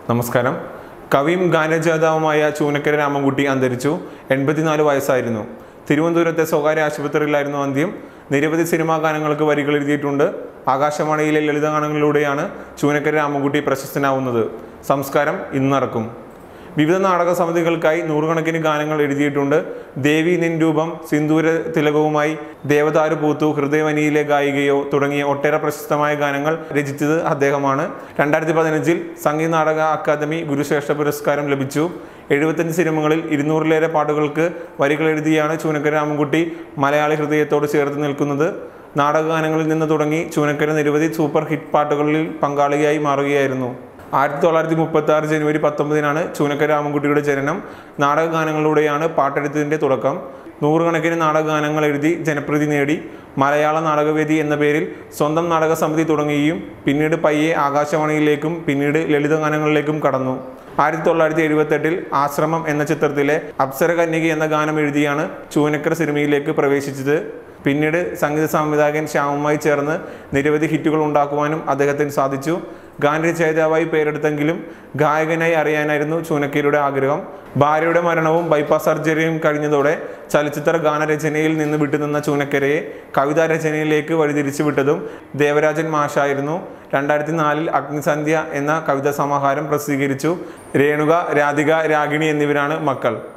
നമസ്കാരം കവിയും ഗാനജാതാവുമായ ചൂനക്കര രാമൻകുട്ടി അന്തരിച്ചു എൺപത്തിനാല് വയസ്സായിരുന്നു തിരുവനന്തപുരത്തെ സ്വകാര്യ ആശുപത്രിയിലായിരുന്നു അന്ത്യം നിരവധി സിനിമാ ഗാനങ്ങൾക്ക് വരികൾ എഴുതിയിട്ടുണ്ട് ആകാശവാണിയിലെ ലളിതഗാനങ്ങളിലൂടെയാണ് ചൂനക്കര രാമൻകുട്ടി പ്രശസ്തനാവുന്നത് സംസ്കാരം ഇന്ന് നടക്കും വിവിധ നാടക സമിതികൾക്കായി നൂറുകണക്കിന് ഗാനങ്ങൾ എഴുതിയിട്ടുണ്ട് ദേവി നിൻ രൂപം സിന്ദൂര തിലകവുമായി ദേവദാരു പൂത്തു ഹൃദയവനിയിലെ ഗായികയോ തുടങ്ങിയ ഒട്ടേറെ പ്രശസ്തമായ ഗാനങ്ങൾ രചിച്ചത് അദ്ദേഹമാണ് രണ്ടായിരത്തി പതിനഞ്ചിൽ സംഗീത നാടക അക്കാദമി ഗുരുശ്രേഷ്ഠ പുരസ്കാരം ലഭിച്ചു എഴുപത്തഞ്ച് സിനിമകളിൽ ഇരുന്നൂറിലേറെ പാട്ടുകൾക്ക് വരികൾ എഴുതിയാണ് ചൂനക്കര രാമൻകുട്ടി മലയാളി ഹൃദയത്തോട് ചേർത്ത് നിൽക്കുന്നത് നാടകഗാനങ്ങളിൽ നിന്ന് തുടങ്ങി ചൂനക്കര നിരവധി സൂപ്പർ ഹിറ്റ് പാട്ടുകളിൽ പങ്കാളിയായി മാറുകയായിരുന്നു ആയിരത്തി തൊള്ളായിരത്തി മുപ്പത്തി ആറ് ജനുവരി പത്തൊമ്പതിനാണ് ചൂനക്കര രാമൻകുട്ടിയുടെ ജനനം നാടകഗാനങ്ങളിലൂടെയാണ് പാട്ടെഴുത്തിന്റെ തുടക്കം നൂറുകണക്കിന് നാടകഗാനങ്ങൾ എഴുതി ജനപ്രീതി നേടി മലയാള നാടകവേദി എന്ന പേരിൽ സ്വന്തം നാടക സമിതി തുടങ്ങുകയും പിന്നീട് പയ്യെ ആകാശവാണിയിലേക്കും പിന്നീട് ലളിതഗാനങ്ങളിലേക്കും കടന്നു ആയിരത്തി തൊള്ളായിരത്തി എഴുപത്തെട്ടിൽ ആശ്രമം എന്ന ചിത്രത്തിലെ അപ്സര കന്യക എന്ന ഗാനം എഴുതിയാണ് ചൂനക്കര സിനിമയിലേക്ക് പ്രവേശിച്ചത് പിന്നീട് സംഗീത സംവിധായകൻ ശ്യാമുമായി ചേർന്ന് നിരവധി ഹിറ്റുകൾ ഉണ്ടാക്കുവാനും അദ്ദേഹത്തിന് സാധിച്ചു ഗാനരചയിതാവായി പേരെടുത്തെങ്കിലും ഗായകനായി അറിയാനായിരുന്നു ചൂനക്കീരുടെ ആഗ്രഹം ഭാര്യയുടെ മരണവും ബൈപ്പാസ് സർജറിയും കഴിഞ്ഞതോടെ ചലച്ചിത്ര ഗാനരചനയിൽ നിന്ന് വിട്ടുനിന്ന ചൂനക്കരയെ കവിതാ രചനയിലേക്ക് വഴിതിരിച്ചു വിട്ടതും ദേവരാജൻ മാഷായിരുന്നു രണ്ടായിരത്തി നാലിൽ അഗ്നിസന്ധ്യ എന്ന കവിതാ സമാഹാരം പ്രസിദ്ധീകരിച്ചു രേണുക രാധിക രാഗിണി എന്നിവരാണ് മക്കൾ